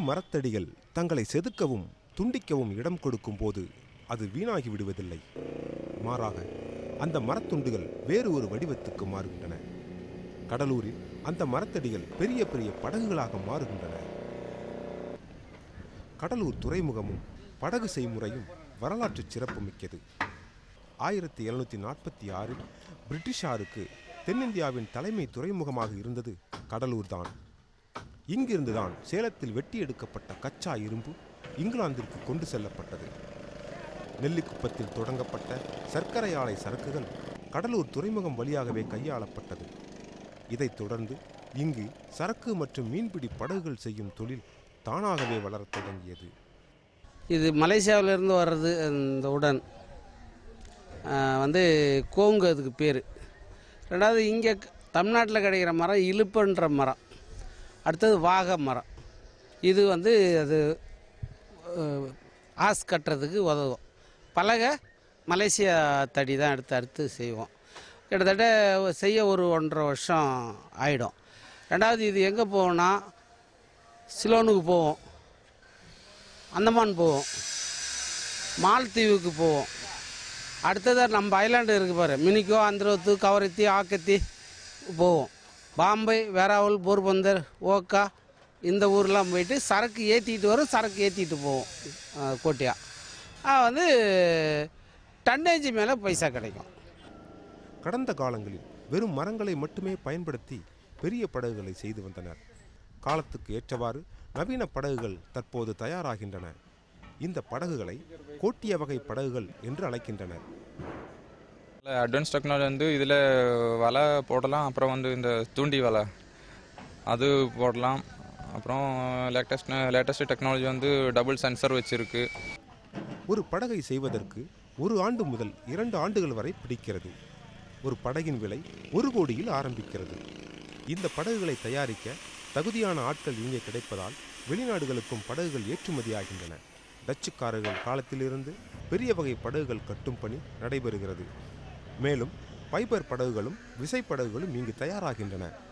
மரத்தடிகள் தங்களை செதுக்கவும் துண்டிக்கவும் இடம் கொடுக்கும் போது அது வீணாகி விடுவதில்லை மாறாக அந்த மரத்துண்டுகள் வேறு ஒரு வடிவத்துக்கு மாறுகின்றன கடலூரில் அந்த மரத்தடிகள் பெரிய பெரிய படகுகளாக மாறுகின்றன கடலூர் துறைமுகமும் படகு செய்முறையும் வரலாற்று சிறப்புமிக்கது ஆயிரத்தி எழுநூற்றி நாற்பத்தி ஆறில் பிரிட்டிஷாருக்கு தென்னிந்தியாவின் தலைமை துறைமுகமாக இருந்தது கடலூர் தான் இங்கிருந்துதான் சேலத்தில் வெட்டி எடுக்கப்பட்ட கச்சா இரும்பு இங்கிலாந்திற்கு கொண்டு செல்லப்பட்டது நெல்லிக்குப்பத்தில் தொடங்கப்பட்ட சர்க்கரை ஆலை சரக்குகள் கடலூர் துறைமுகம் வழியாகவே கையாளப்பட்டது இதைத் தொடர்ந்து இங்கு சரக்கு மற்றும் மீன்பிடி படகுகள் செய்யும் தொழில் தானாகவே வளரத் தொடங்கியது இது மலேசியாவிலேருந்து வர்றது இந்த உடன் ஆஹ் வந்து கோங்கு அதுக்கு பேர் ரெண்டாவது இங்கே தமிழ்நாட்டில் கிடைக்கிற மரம் இலுப்புன்ற மரம் அடுத்தது வாகை மரம் இது வந்து அது அஹ், ஆஸ் கட்டுறதுக்கு உதவும் பலகை மலேசியா தடி தான் எடுத்து அறுத்து செய்வோம் கிட்டத்தட்ட செய்ய ஒரு ஒன்றரை வருஷம் ஆயிடும் ரெண்டாவது இது எங்கே போவோம்னா சிலோனுக்கு போவோம் அந்தமான் போவோம் மால்தீவுக்கு போவோம் அடுத்ததாக நம்ம ஐலாண்டு இருக்கு பாரு மினிக்கோ அந்திரோத்து கவரத்தி ஆக்கத்தி போவோம் பாம்பே வேறாவல் போர்பந்தர் ஓக்கா இந்த ஊர்லாம் போயிட்டு சரக்கு ஏற்றிட்டு வரும் சரக்கு ஏற்றிட்டு போவோம் அஹ், கோட்டியா அஹ் வந்து டன்னேஜ் மேலே பைசா கிடைக்கும் கடந்த காலங்களில் வெறும் மரங்களை மட்டுமே பயன்படுத்தி பெரிய படகுகளை செய்து வந்தனர் காலத்துக்கு ஏற்றவாறு நவீன படகுகள் தற்போது தயாராகின்றன இந்த படகுகளை கோட்டிய வகை படகுகள் என்று அழைக்கின்றனர் அட்வான்ஸ் டெக்னாலஜி வந்து இதில் வலை போடலாம் அப்புறம் வந்து இந்த தூண்டி வலை அது போடலாம் அப்புறம் லேட்டஸ்ட் லேட்டஸ்ட் டெக்னாலஜி வந்து டபுள் சென்சர் வச்சுருக்கு ஒரு படகை செய்வதற்கு ஒரு ஆண்டு முதல் இரண்டு ஆண்டுகள் வரை பிடிக்கிறது ஒரு படகின் விலை ஒரு கோடியில் ஆரம்பிக்கிறது இந்த படகுகளை தயாரிக்க தகுதியான ஆட்கள் இங்கே கிடைப்பதால் வெளிநாடுகளுக்கும் படகுகள் ஏற்றுமதியாகின்றன டச்சுக்காரர்கள் காலத்திலிருந்து பெரிய வகை படகுகள் கட்டும் பணி நடைபெறுகிறது மேலும் பைபர் படகுகளும் விசைப்படகுகளும் இங்கு தயாராகின்றன